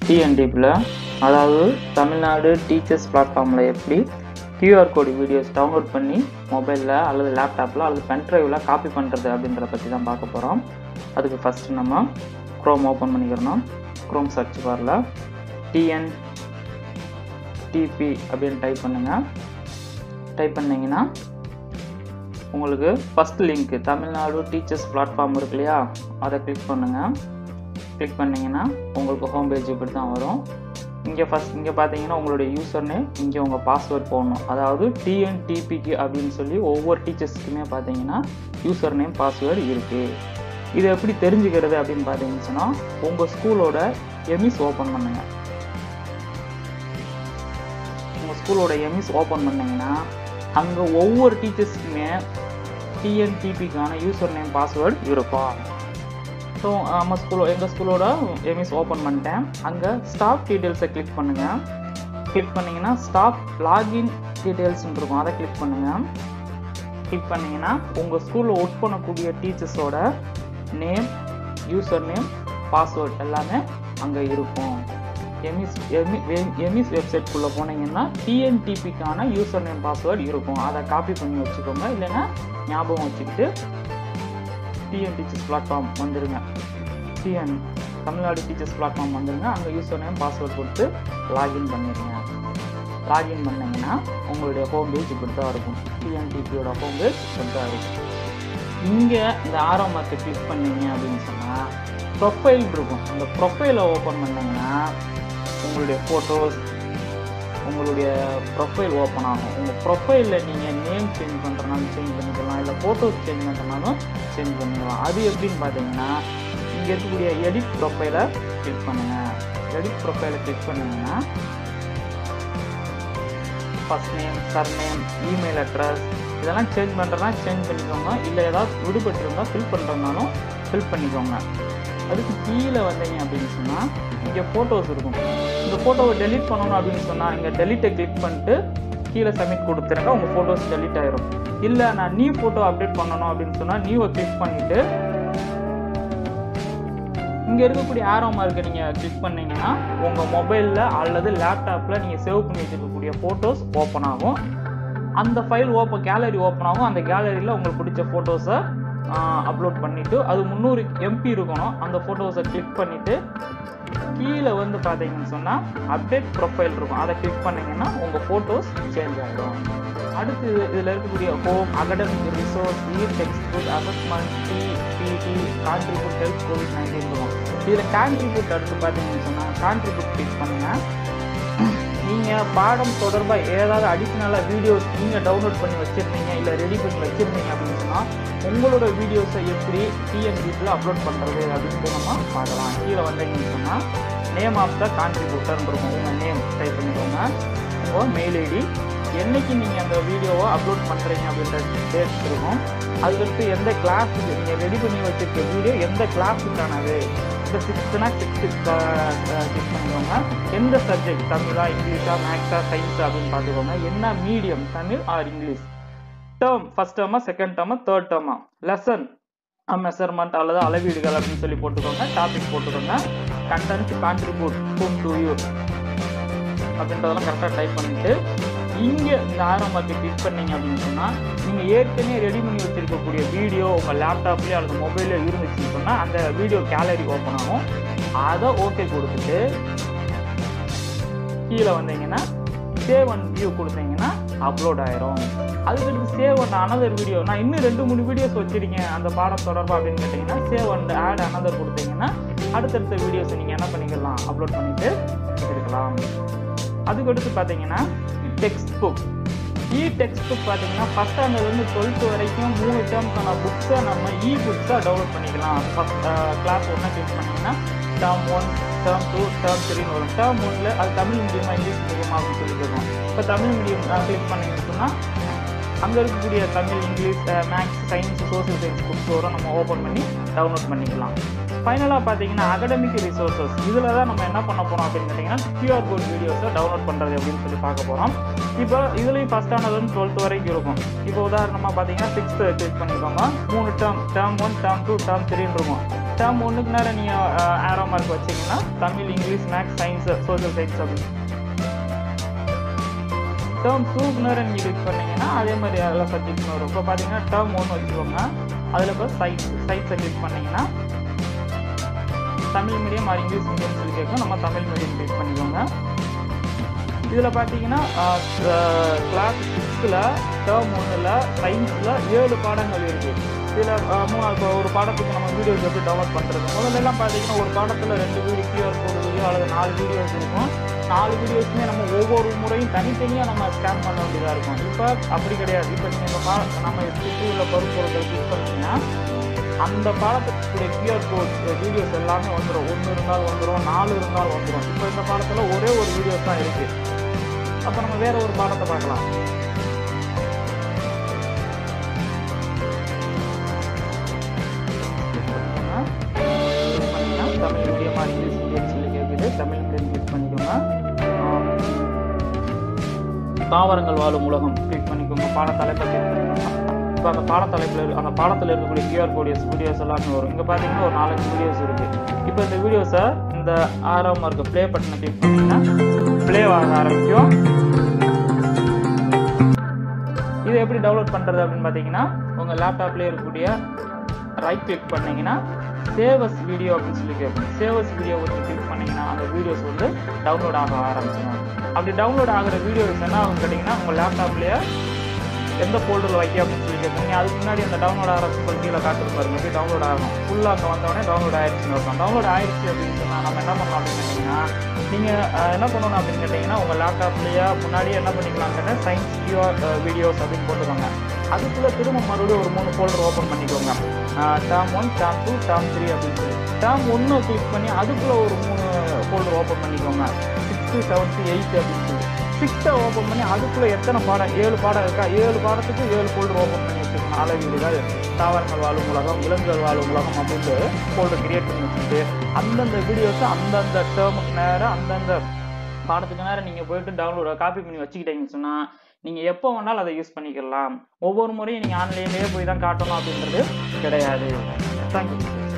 டிஎன்டிபியில் அதாவது தமிழ்நாடு டீச்சர்ஸ் பிளாட்ஃபார்மில் எப்படி கியூஆர் கோடு வீடியோஸ் டவுன்லோட் பண்ணி மொபைலில் அல்லது லேப்டாப்பில் அல்லது பென்ட்ரைவில் காப்பி பண்ணுறது அப்படின்றத பற்றி தான் பார்க்க போகிறோம் அதுக்கு ஃபஸ்ட்டு நம்ம க்ரோம் ஓப்பன் பண்ணிக்கிறணும் க்ரோம் சர்ச் பாரில் டிஎன் டிபி அப்படின்னு டைப் பண்ணுங்கள் டைப் பண்ணிங்கன்னா உங்களுக்கு first link Tamil Nadu teachers platform இருக்கு இல்லையா அதை கிளிக் பண்ணுங்கள் கிளிக் பண்ணிங்கன்னா உங்களுக்கு ஹோம் பேஜ் இப்படி தான் வரும் இங்கே ஃபஸ்ட் இங்கே பார்த்தீங்கன்னா உங்களுடைய யூசர் நேம் இங்கே உங்கள் பாஸ்வேர்ட் போடணும் அதாவது டிஎன்டிபிக்கு அப்படின்னு சொல்லி ஒவ்வொரு டீச்சர்ஸ்க்குமே பார்த்தீங்கன்னா யூசர் நேம் பாஸ்வேர்டு இருக்குது இது எப்படி தெரிஞ்சுக்கிறது அப்படின்னு பார்த்தீங்கன்னு சொன்னால் உங்கள் ஸ்கூலோட எமிஸ் ஓப்பன் பண்ணுங்கள் உங்கள் ஸ்கூலோட எமிஸ் ஓப்பன் பண்ணிங்கன்னா அங்கே ஒவ்வொரு டீச்சர்ஸ்க்குமே டிஎன்டிபிக்கான யூசர் நேம் பாஸ்வேர்டு இருக்கும் ஸோ நம்ம ஸ்கூலோ எங்கள் ஸ்கூலோட எமிஸ் ஓப்பன் பண்ணிட்டேன் அங்கே ஸ்டாஃப் டீட்டெயில்ஸை கிளிக் பண்ணுங்கள் கிளிக் பண்ணிங்கன்னா ஸ்டாஃப் லாகின் டீட்டெயில்ஸ்னு இருக்கும் அதை கிளிக் பண்ணுங்கள் கிளிக் பண்ணிங்கன்னா உங்கள் ஸ்கூலில் ஒர்க் பண்ணக்கூடிய டீச்சர்ஸோட நேம் யூசர் நேம் பாஸ்வேர்ட் எல்லாமே அங்கே இருக்கும் எமிஸ் எமி எமிஸ் வெப்சைட்குள்ளே போனீங்கன்னா டிஎன்டிபிக்கான யூசர் நேம் பாஸ்வேர்டு இருக்கும் அதை காப்பி பண்ணி வச்சுக்கோங்க இல்லைன்னா ஞாபகம் வச்சுக்கிட்டு டிஎன் டீச்சர்ஸ் பிளாட்ஃபார்ம் வந்துடுங்க டிஎன் தமிழ்நாடு டீச்சர்ஸ் பிளாட்ஃபார்ம் வந்துடுங்க அங்கே யூசர் நேம் பாஸ்வேர்ட் கொடுத்து லாகின் பண்ணிடுங்க லாகின் பண்ணிங்கன்னா உங்களுடைய ஹோம் பேஜ் இப்படி தான் இருக்கும் டிஎன்டிபியோட ஹோம் பேஜ் இப்படி தான் இருக்கும் இங்கே இந்த ஆறாம் மார்க்கை கிளிக் பண்ணீங்க அப்படின்னு சொன்னால் ப்ரொஃபைல் இருக்கும் அந்த ப்ரொஃபைலை ஓப்பன் பண்ணிங்கன்னா உங்களுடைய ஃபோட்டோஸ் உங்களுடைய ப்ரொஃபைல் ஓப்பன் ஆகும் உங்கள் ப்ரொஃபைலில் நீங்கள் நேம் சேஞ்ச் பண்ணுறனாலும் சேஞ்ச் பண்ணிக்கலாம் இல்லை ஃபோட்டோஸ் சேஞ்ச் பண்ணுறனாலும் சேஞ்ச் பண்ணிக்கலாம் அது எப்படின்னு பார்த்தீங்கன்னா இங்கே இருக்கக்கூடிய எடிட் ப்ரொஃபைலை கிளிக் பண்ணுங்கள் எடிட் ப்ரொஃபைலை கிளிக் பண்ணிங்கன்னா first name surname email address இதெல்லாம் சேஞ்ச் பண்ணுறதுனா சேஞ்ச் பண்ணிக்கோங்க இல்லை ஏதாவது விடுபட்டிருந்தால் ஃபில் பண்ணுறதுனாலும் ஃபில் பண்ணிக்கோங்க அதுக்கு கீழே வந்தீங்க அப்படின்னு சொன்னால் இங்கே ஃபோட்டோஸ் இருக்கும் இந்த ஃபோட்டோவை டெலிட் பண்ணணும் அப்படின்னு சொன்னால் இங்கே டெலிட்டை கிளிக் பண்ணிட்டு கீழே சப்மிட் கொடுத்துருங்க உங்கள் ஃபோட்டோஸ் டெலிட் ஆயிரும் இல்லை நான் நியூ ஃபோட்டோ அப்டேட் பண்ணணும் அப்படின்னு சொன்னால் நியூவை கிளிக் பண்ணிவிட்டு இங்கே இருக்கக்கூடிய ஆரோ மார்க்கை நீங்கள் கிளிக் பண்ணீங்கன்னா உங்கள் மொபைலில் அல்லது லேப்டாப்பில் நீங்கள் சேவ் பண்ணி வச்சுருக்கக்கூடிய ஃபோட்டோஸ் ஓப்பன் ஆகும் அந்த ஃபைல் ஓப்பன் கேலரி ஓப்பன் ஆகும் அந்த கேலரியில் உங்களுக்கு பிடிச்ச ஃபோட்டோஸை அப்லோட் பண்ணிவிட்டு அது முந்நூறு எம்பி இருக்கணும் அந்த ஃபோட்டோஸை கிளிக் பண்ணிவிட்டு கீழே வந்து பார்த்தீங்கன்னு சொன்னால் அப்டேட் ப்ரொஃபைல் இருக்கும் அதை கிளிக் பண்ணிங்கன்னா உங்கள் ஃபோட்டோஸ் சேஞ்ச் ஆகிடும் அடுத்து இதில் இருக்கக்கூடிய home academic resource e textbook assessment T P D contribute health COVID nineteen இருக்கும் இதில் கான்ட்ரிபியூட் அடுத்து பார்த்தீங்கன்னு சொன்னால் கான்ட்ரிபியூட் கிளிக் பண்ணுங்கள் நீங்கள் பாடம் தொடர்பாக ஏதாவது அடிஷ்னலாக வீடியோஸ் நீங்கள் டவுன்லோட் பண்ணி வச்சுருந்தீங்க இல்லை ரெடி பண்ணி வச்சுருந்தீங்க அப்படின்னு சொன்னால் உங்களோட வீடியோஸை எப்படி டிஎன்பியில் அப்லோட் பண்ணுறது அப்படின்ட்டு நம்ம பார்க்கலாம் கீழே வந்தீங்கன்னு சொன்னால் நேம் ஆஃப் த கான்ட்ரிபியூட்டர்னு இருக்கும் உங்கள் நேம் டைப் பண்ணிக்கோங்க உங்கள் மெயில் ஐடி என்றைக்கு நீங்கள் அந்த வீடியோவை அப்லோட் பண்ணுறீங்க அப்படின்ற டேட் இருக்கும் அதுக்கடுத்து எந்த கிளாஸுக்கு நீங்கள் ரெடி பண்ணி வச்சுருக்க வீடியோ எந்த கிளாஸுக்கானது இந்த சிக்ஸ்த்துனா சிக்ஸ்த்து கிளிக் பண்ணிக்கோங்க எந்த சப்ஜெக்ட் தமிழா இங்கிலீஷா மேக்ஸா சயின்ஸா அப்படின்னு பார்த்துக்கோங்க என்ன medium Tamil or English term first டேர்மா செகண்ட் டேர்மா தேர்ட் டேர்மா லெசன் மெஷர்மெண்ட் அல்லது அளவீடுகள் அப்படின்னு சொல்லி போட்டுக்கோங்க டாபிக் போட்டுக்கோங்க content contribute whom to you அப்படின்றதெல்லாம் கரெக்டாக டைப் பண்ணிட்டு இங்கே இந்த ஆரம் மார்க்கை கிளிக் பண்ணீங்க அப்படின்னு சொன்னால் நீங்கள் ஏற்கனவே ரெடி பண்ணி வச்சுருக்கக்கூடிய வீடியோ உங்கள் லேப்டாப்லேயோ அல்லது மொபைலில் இருந்துச்சுன்னு சொன்னால் அந்த வீடியோ கேலரி ஓப்பன் ஆகும் அதை ஓகே கொடுத்துட்டு கீழே வந்தீங்கன்னா சேவ் அண்ட் வியூ கொடுத்தீங்கன்னா அப்லோட் ஆயிரும் அதுக்கடுத்து சேவ் அண்ட் அனதர் வீடியோ நான் இன்னும் ரெண்டு மூணு வீடியோஸ் வச்சிருக்கேன் அந்த பாடம் தொடர்பாக அப்படின்னு கேட்டிங்கன்னா சேவ் அண்ட் ஆட் அனதர் கொடுத்தீங்கன்னா அடுத்தடுத்த வீடியோஸை நீங்கள் என்ன பண்ணிக்கலாம் அப்லோட் பண்ணிட்டு இருக்கலாம் அதுக்கடுத்து பார்த்தீங்கன்னா textbook e textbook பார்த்தீங்கன்னா ஃபஸ்ட் ஸ்டாண்டர்ட்லேருந்து டுவெல்த் வரைக்கும் மூணு டேர்ம்க்கான புக்ஸை நம்ம இ புக்ஸாக டவுன்லோட் பண்ணிக்கலாம் ஃபஸ்ட் கிளாஸ் ஒன்று கிளிக் பண்ணிங்கன்னா term one term two term த்ரீன்னு வரும் டேர்ம் ஒன்ல அது தமிழ் மீடியமா இங்கிலீஷ் மீடியமா அப்படின்னு சொல்லி கேட்கும் இப்போ தமிழ் மீடியம் கிளிக் பண்ணிங்கன்னு சொன்னால் அங்கே இருக்கக்கூடிய Tamil English maths science social science books வரும் நம்ம ஓப்பன் பண்ணி டவுன்லோட் பண்ணிக்கலாம் ஃபைனலாக பார்த்தீங்கன்னா அகடமிக் ரிசோர்ஸஸ் இதில் தான் நம்ம என்ன பண்ண போகிறோம் அப்படின்னு கேட்டிங்கன்னா கியூஆர் கோட் வீடியோஸை டவுன்லோட் பண்ணுறது அப்படின்னு சொல்லி பார்க்க போகிறோம் இப்போ இதுலேயும் ஃபஸ்ட் ஸ்டாண்டர்ட்லேருந்து டுவெல்த் வரைக்கும் இருக்கும் இப்போ உதாரணமாக பார்த்தீங்கன்னா சிக்ஸ்த்து கிளிக் பண்ணிக்கோங்க மூணு term term one term two term த்ரீன்னு இருக்கும் டேர்ம் ஒன்றுக்கு நேரம் நீங்கள் ஆரோ மார்க் வச்சீங்கன்னா Tamil English maths science social science அப்படின்னு டேர்ம் டூக்கு நேரம் நீங்கள் யூஸ் பண்ணீங்கன்னா அதே மாதிரி எல்லா சப்ஜெக்ட்ஸும் வரும் இப்போ பார்த்தீங்கன்னா டேர்ம் ஒன்று வச்சுக்கோங்க அதில் இப்போ சைட் சைட்ஸை கிளிக் பண்ணீங்கன்னா Tamil medium or English medium சொல்லி கேட்கும் நம்ம தமிழ் மீடியம் கிளிக் பண்ணிக்கோங்க இதில் பார்த்தீங்கன்னா கிளாஸ் சிக்ஸ்த்தில் டேர்ம் ஒன்றில் சயின்ஸில் ஏழு பாடங்கள் இருக்குது இதில் மூணாவது இப்போ ஒரு பாடத்துக்கு நம்ம வீடியோஸ் எப்படி டவுன்லோட் பண்ணுறது முதல்ல எல்லாம் பார்த்தீங்கன்னா ஒரு பாடத்தில் ரெண்டு வீடியோ கியூஆர் கோடு வீடியோ அல்லது நாலு வீடியோஸ் இருக்கும் நாலு வீடியோஸுமே நம்ம ஒவ்வொரு முறையும் தனித்தனியாக நம்ம ஸ்கேன் பண்ண வேண்டியதாக இருக்கும் இப்போ அப்படி கிடையாது இப்போ நீங்கள் இந்த பா நம்ம சுற்றி உள்ள பருப்பொருட்கள் கிளிக் பண்ணீங்கன்னா அந்த பாடத்துக்குரிய கியூஆர் கோட் வீடியோஸ் எல்லாமே வந்துடும் ஒன்று இருந்தால் வந்துடும் நாலு இருந்தால் வந்துடும் இப்போ இந்த பாடத்தில் ஒரே ஒரு வீடியோஸ் தான் இருக்குது அப்போ நம்ம வேற ஒரு பாடத்தை பார்க்கலாம் தமிழ் மீடியமா இங்கிலீஷ் மீடியம் சொல்லி கேட்குது தமிழ் மீடியம் கிளிக் பண்ணிக்கோங்க தாவரங்கள் வாழும் உலகம் கிளிக் பண்ணிக்கோங்க பாடத்தலைப்பை கிளிக் பண்ணிக்கோங்க இப்போ அந்த பாடத்தலைப்பில் அந்த பாடத்தில் இருக்கக்கூடிய கியூஆர் கோடியஸ் வீடியோஸ் எல்லாமே வரும் இங்கே பார்த்தீங்கன்னா ஒரு நாலஞ்சு வீடியோஸ் இருக்குது இப்போ இந்த வீடியோஸை இந்த ஆறாம் இருக்க ப்ளே பட்டனை கிளிக் பண்ணிங்கன்னா ப்ளே ஆக ஆரம்பிக்கும் இது எப்படி டவுன்லோட் பண்ணுறது அப்படின்னு பார்த்தீங்கன்னா உங்கள் லேப்டாப்லேயே இருக்கக்கூடிய ரைட் கிளிக் பண்ணீங்கன்னா சேவஸ் வீடியோ அப்படின்னு சொல்லி கேட்கும் சேவஸ் வீடியோ வந்து கிளிக் பண்ணீங்கன்னா அந்த வீடியோஸ் வந்து டவுன்லோட் ஆக ஆரம்பிச்சிடும் அப்படி டவுன்லோட் ஆகிற வீடியோஸ் என்ன ஆகும் கேட்டிங்கன்னா உங்கள் லேப்டாப்லேயே எந்த ஃபோல்டரில் வைக்க அப்படின்னு சொல்லி கேட்குறீங்க அதுக்கு முன்னாடி அந்த டவுன்லோட் ஆகிற சிம்பிள் கீழே காட்டுறது பாருங்க எப்படி டவுன்லோட் ஆகும் ஃபுல்லாக அங்கே வந்தோடனே டவுன்லோட் ஆயிடுச்சுன்னு இருக்கும் டவுன்லோட் ஆயிடுச்சு அப்படின்னு சொன்னால் நம்ம என்ன பண்ணலாம் அப்படின்னு கேட்டிங்கன்னா நீங்கள் என்ன பண்ணணும் அப்படின்னு கேட்டிங்கன்னா உங்கள் லேப்டாப்லேயே முன்னாடியே என்ன பண்ணிக்கலாம் கேட்டால் சயின்ஸ் கியூஆர் வீடியோஸ் அப்படின்னு போட்டுக்கோங்க அதுக்குள்ளே திரும்ப மறுபடியும் ஒரு மூணு ஃபோல்டர் ஓப்பன் பண்ணிக்கோங்க term one term two term three அப்படின்னு சொல்லி டேம் ஒன்று கிளிக் பண்ணி அதுக்குள்ளே ஒரு மூணு ஃபோல்டர் ஓப்பன் பண்ணிக்கோங்க சிக்ஸ்த்து செவன்த்து எயித்து அப்படின்னு சொல்லி சிக்ஸ்த்தை ஓப்பன் பண்ணி அதுக்குள்ளே எத்தனை பாடம் ஏழு பாடம் இருக்கா ஏழு பாடத்துக்கு ஏழு ஃபோல்டர் ஓப்பன் பண்ணி வச்சுக்கணும் அளவீடுகள் தாவரங்கள் வாழும் உலகம் விலங்குகள் வாழும் உலகம் அப்படின்ட்டு ஃபோல்டர் கிரியேட் பண்ணி வச்சுட்டு அந்தந்த வீடியோஸை அந்தந்த டேர்முக்கு நேரம் அந்தந்த பாடத்துக்கு நேரம் நீங்கள் போயிட்டு டவுன்லோட் காப்பி பண்ணி வச்சுக்கிட்டீங்கன்னு சொன்னால் நீங்கள் எப்போ வேணாலும் அதை யூஸ் பண்ணிக்கலாம் ஒவ்வொரு முறையும் நீங்கள் ஆன்லைன்லேயே போய் தான் காட்டணும் அப்படின்றது கிடையாது தேங்க்யூ